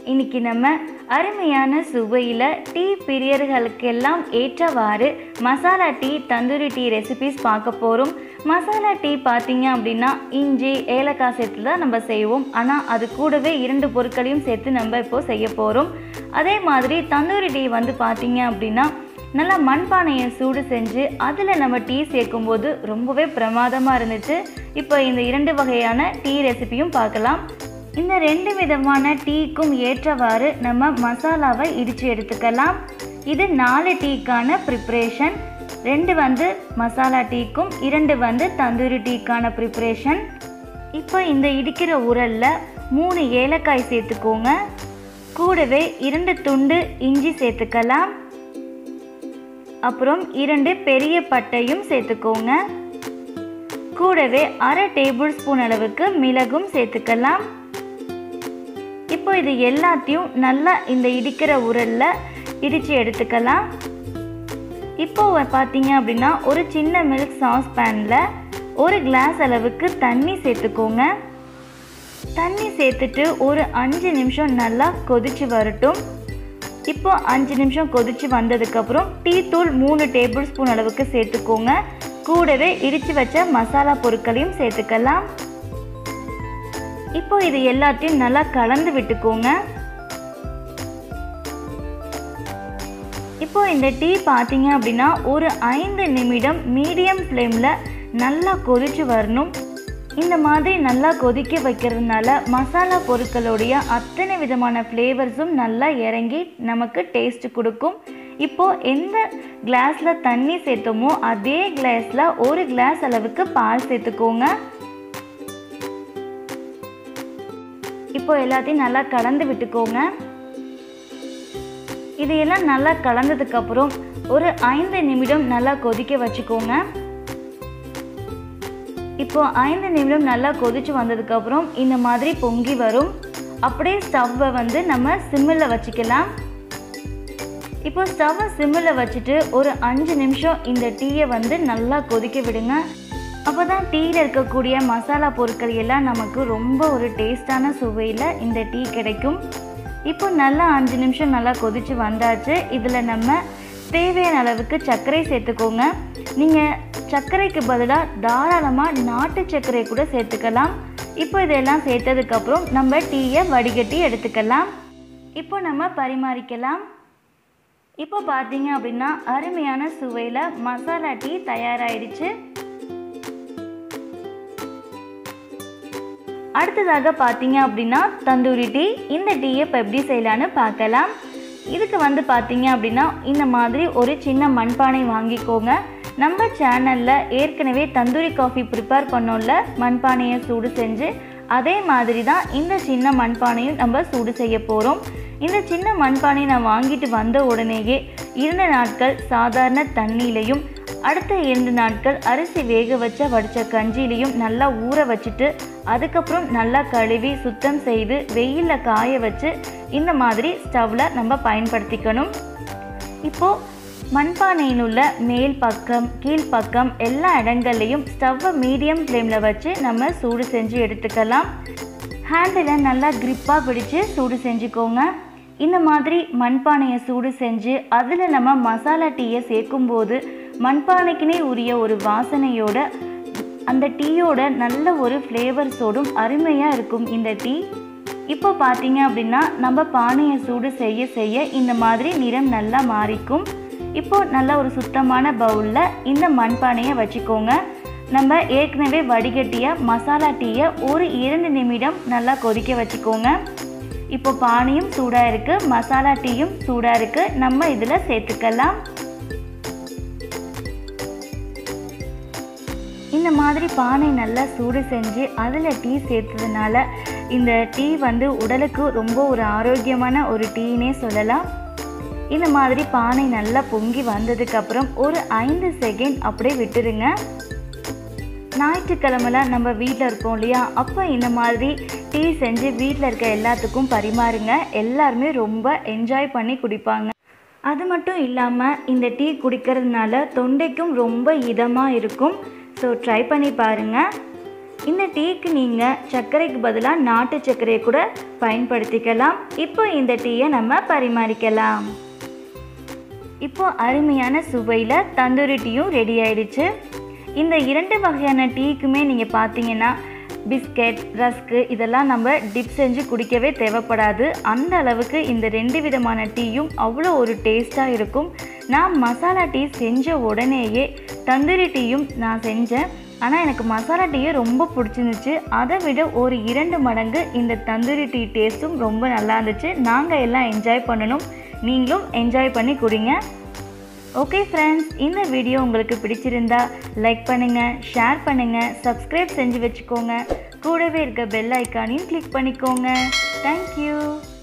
இன்னைக்கு நம்ம அருமையான சுவையில் டீ பிரியர்களுக்கெல்லாம் ஏற்றவாறு masala tea tandoori tea recipes பார்க்க போகிறோம் மசாலா டீ பார்த்தீங்க அப்படின்னா இஞ்சி ஏலக்காய் சேர்த்து தான் நம்ம செய்வோம் ஆனால் அது கூடவே இரண்டு பொருட்களையும் சேர்த்து நம்ம இப்போ செய்ய போகிறோம் அதே மாதிரி தந்தூரி டீ வந்து பார்த்தீங்க அப்படின்னா நல்லா மண்பானையை சூடு செஞ்சு அதில் நம்ம டீ சேர்க்கும்போது ரொம்பவே பிரமாதமாக இருந்துச்சு இப்போ இந்த இரண்டு வகையான டீ ரெசிபியும் பார்க்கலாம் இந்த ரெண்டு விதமான டீக்கும் ஏற்றவாறு நம்ம மசாலாவை இடித்து எடுத்துக்கலாம் இது நாலு டீக்கான ப்ரிப்ரேஷன் ரெண்டு வந்து மசாலா டீக்கும் இரண்டு வந்து தந்தூரி டீக்கான ப்ரிப்ரேஷன் இப்போ இந்த இடிக்கிற உரலில் மூணு ஏலக்காய் சேர்த்துக்கோங்க கூடவே இரண்டு துண்டு இஞ்சி சேர்த்துக்கலாம் அப்புறம் இரண்டு பெரிய பட்டையும் சேர்த்துக்கோங்க கூடவே அரை டேபிள் ஸ்பூன் அளவுக்கு மிளகும் சேர்த்துக்கலாம் இப்போ இது எல்லாத்தையும் நல்லா இந்த இடிக்கிற உரலில் இடித்து எடுத்துக்கலாம் இப்போ பார்த்தீங்க அப்படின்னா ஒரு சின்ன மில்க் சாஸ் பேனில் ஒரு கிளாஸ் அளவுக்கு தண்ணி சேர்த்துக்கோங்க தண்ணி சேர்த்துட்டு ஒரு அஞ்சு நிமிஷம் நல்லா கொதிச்சு வரட்டும் இப்போ அஞ்சு நிமிஷம் கொதிச்சு வந்ததுக்கப்புறம் டீ தூள் மூணு டேபிள் ஸ்பூன் அளவுக்கு சேர்த்துக்கோங்க கூடவே இடித்து வச்ச மசாலா பொருட்களையும் சேர்த்துக்கலாம் இப்போ இது எல்லாத்தையும் நல்லா கலந்து விட்டுக்கோங்க இப்போ இந்த டீ பார்த்தீங்க அப்படின்னா ஒரு ஐந்து நிமிடம் மீடியம் ஃப்ளேமில் நல்லா கொதிச்சு வரணும் இந்த மாதிரி நல்லா கொதிக்க வைக்கிறதுனால மசாலா பொருட்களுடைய அத்தனை விதமான ஃப்ளேவர்ஸும் நல்லா இறங்கி நமக்கு டேஸ்ட் கொடுக்கும் இப்போது எந்த கிளாஸில் தண்ணி சேர்த்தோமோ அதே கிளாஸில் ஒரு கிளாஸ் அளவுக்கு பால் சேர்த்துக்கோங்க இப்போ எல்லாத்தையும் நல்லா கலந்து விட்டுக்கோங்க இதையெல்லாம் நல்லா கலந்ததுக்கப்புறம் ஒரு ஐந்து நிமிடம் நல்லா கொதிக்க வச்சுக்கோங்க இப்போ ஐந்து நிமிடம் நல்லா கொதிச்சு வந்ததுக்கப்புறம் இந்த மாதிரி பொங்கி வரும் அப்படியே ஸ்டவ்வை வந்து நம்ம சிம்மில் வச்சுக்கலாம் இப்போ ஸ்டவ்வை சிம்மில் வச்சுட்டு ஒரு அஞ்சு நிமிஷம் இந்த டீயை வந்து நல்லா கொதிக்க விடுங்க அப்போ தான் டீயில் இருக்கக்கூடிய மசாலா பொருட்கள் எல்லாம் நமக்கு ரொம்ப ஒரு டேஸ்டான சுவையில் இந்த டீ கிடைக்கும் இப்போ நல்லா அஞ்சு நிமிஷம் நல்லா கொதிச்சு வந்தாச்சு இதில் நம்ம தேவையான அளவுக்கு சர்க்கரை சேர்த்துக்கோங்க நீங்கள் சர்க்கரைக்கு பதிலாக தாராளமாக நாட்டு சர்க்கரை கூட சேர்த்துக்கலாம் இப்போ இதெல்லாம் சேர்த்ததுக்கப்புறம் நம்ம டீயை வடிகட்டி எடுத்துக்கலாம் இப்போ நம்ம பரிமாறிக்கலாம் இப்போ பார்த்தீங்க அப்படின்னா அருமையான சுவையில் மசாலா டீ தயாராகிடுச்சு அடுத்ததாக பார்த்தீங்க அப்படின்னா தந்தூரி டீ இந்த டீயை இப்போ எப்படி செய்யலான்னு பார்க்கலாம் இதுக்கு வந்து பார்த்தீங்க அப்படின்னா இந்த மாதிரி ஒரு சின்ன மண்பானை வாங்கிக்கோங்க நம்ம சேனலில் ஏற்கனவே தந்தூரி காஃபி ப்ரிப்பேர் பண்ணோம்ல மண்பானையை சூடு செஞ்சு அதே மாதிரி தான் இந்த சின்ன மண்பானையும் நம்ம சூடு செய்ய போகிறோம் இந்த சின்ன மண்பானையை நான் வாங்கிட்டு வந்த உடனேயே இரண்டு நாட்கள் சாதாரண தண்ணியிலையும் அடுத்த இரண்டு நாட்கள் அரிசி வேக வச்ச வடித்த கஞ்சிலையும் நல்லா ஊற வச்சுட்டு அதுக்கப்புறம் நல்லா கழுவி சுத்தம் செய்து வெயிலில் காய வச்சு இந்த மாதிரி ஸ்டவ்வில் நம்ம பயன்படுத்திக்கணும் இப்போது மண்பானையில் உள்ள மேல் பக்கம் கீழ்ப்பக்கம் எல்லா இடங்கள்லையும் ஸ்டவ்வை மீடியம் ஃப்ளேமில் வச்சு நம்ம சூடு செஞ்சு எடுத்துக்கலாம் ஹேண்டில் நல்லா க்ரிப்பாக பிடிச்சு சூடு செஞ்சுக்கோங்க இந்த மாதிரி மண்பானையை சூடு செஞ்சு அதில் நம்ம மசாலா டீயை சேர்க்கும்போது மண்பானைக்குனே உரிய ஒரு வாசனையோட அந்த டீயோட நல்ல ஒரு ஃப்ளேவர்ஸோடும் அருமையாக இருக்கும் இந்த டீ இப்போ பார்த்தீங்க அப்படின்னா நம்ம பானையை சூடு செய்ய செய்ய இந்த மாதிரி நிறம் நல்லா மாறிக்கும் இப்போ நல்ல ஒரு சுத்தமான பவுலில் இந்த மண்பானையை வச்சுக்கோங்க நம்ம ஏற்கனவே வடிகட்டிய மசாலா டீயை ஒரு இரண்டு நிமிடம் நல்லா கொதிக்க வச்சுக்கோங்க இப்போ பானையும் சூடாக இருக்குது மசாலா டீயும் சூடாக இருக்குது நம்ம இதில் சேர்த்துக்கலாம் இந்த மாதிரி பானை நல்லா சூடு செஞ்சு அதில் டீ சேர்த்ததுனால இந்த டீ வந்து உடலுக்கு ரொம்ப ஒரு ஆரோக்கியமான ஒரு டீனே சொல்லலாம் இந்த மாதிரி பானை நல்லா பொங்கி வந்ததுக்கப்புறம் ஒரு ஐந்து செகண்ட் அப்படியே விட்டுருங்க ஞாயிற்றுக்கிழமெல்லாம் நம்ம வீட்டில் இருப்போம் இல்லையா அப்போ இந்த மாதிரி டீ செஞ்சு வீட்டில் இருக்க எல்லாத்துக்கும் பரிமாறுங்க எல்லாருமே ரொம்ப என்ஜாய் பண்ணி குடிப்பாங்க அது மட்டும் இல்லாமல் இந்த டீ குடிக்கிறதுனால தொண்டைக்கும் ரொம்ப இதமாக இருக்கும் ஸோ ட்ரை பண்ணி பாருங்கள் இந்த டீக்கு நீங்கள் சர்க்கரைக்கு பதிலாக நாட்டு சர்க்கரையை கூட பயன்படுத்திக்கலாம் இப்போ இந்த டீயை நம்ம பரிமாறிக்கலாம் இப்போ அருமையான சுவையில் தந்தூரி டீயும் ரெடி ஆயிடுச்சு இந்த இரண்டு வகையான டீக்குமே நீங்கள் பார்த்தீங்கன்னா பிஸ்கெட் ரஸ்க்கு இதெல்லாம் நம்ம டிப் செஞ்சு குடிக்கவே தேவைப்படாது அந்த அளவுக்கு இந்த ரெண்டு விதமான டீயும் அவ்வளோ ஒரு டேஸ்ட்டாக இருக்கும் நான் மசாலா டீ செஞ்ச உடனேயே தந்தூரி டீயும் நான் செஞ்சேன் ஆனால் எனக்கு மசாலா டீயே ரொம்ப பிடிச்சிருந்துச்சு அதை விட ஒரு இரண்டு மடங்கு இந்த தந்தூரி டீ டேஸ்ட்டும் ரொம்ப நல்லா இருந்துச்சு நாங்கள் எல்லாம் என்ஜாய் பண்ணணும் நீங்களும் என்ஜாய் பண்ணி குடிங்க ஓகே ஃப்ரெண்ட்ஸ் இந்த வீடியோ உங்களுக்கு பிடிச்சிருந்தா லைக் பண்ணுங்கள் ஷேர் பண்ணுங்கள் சப்ஸ்கிரைப் செஞ்சு வச்சுக்கோங்க கூடவே இருக்க பெல் ஐக்கானையும் கிளிக் பண்ணிக்கோங்க தேங்க்யூ